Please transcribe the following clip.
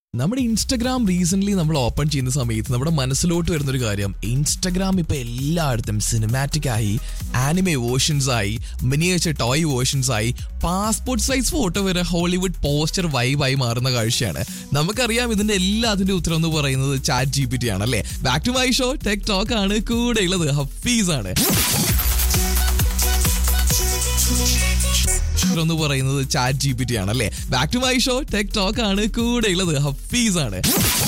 നമ്മുടെ Instagram recent നമ്മൾ open ചെയ്യുന്ന സമയത്ത് നമ്മുടെ മനസ്സിലോട്ട് വരുന്ന ഒരു കാര്യം ഇൻസ്റ്റഗ്രാം ഇപ്പൊ എല്ലായിടത്തും സിനിമാറ്റിക് ആയി ആനിമേ വേർഷൻസ് ആയി മിനിയേച്ചർ ടോയ് വേർഷൻസ് ആയി പാസ്പോർട്ട് സൈസ് ഫോട്ടോ വരെ ഹോളിവുഡ് പോസ്റ്റർ വൈബായി മാറുന്ന കാഴ്ചയാണ് നമുക്കറിയാം ഇതിന്റെ എല്ലാത്തിന്റെ ഉത്തരം എന്ന് പറയുന്നത് ചാറ്റ് ജി പി ടി ആണ് അല്ലേ back to my show tech talk ആണ് കൂടെ ഉള്ളത് ഹഫീസ് ആണ് എന്ന് പറയുന്നത് ചാറ്റ് ജി പി ടി ആണ് അല്ലേ back to my show tech talk ആണ് കൂടെ ഉള്ളത് ഹഫീസ് ആണ്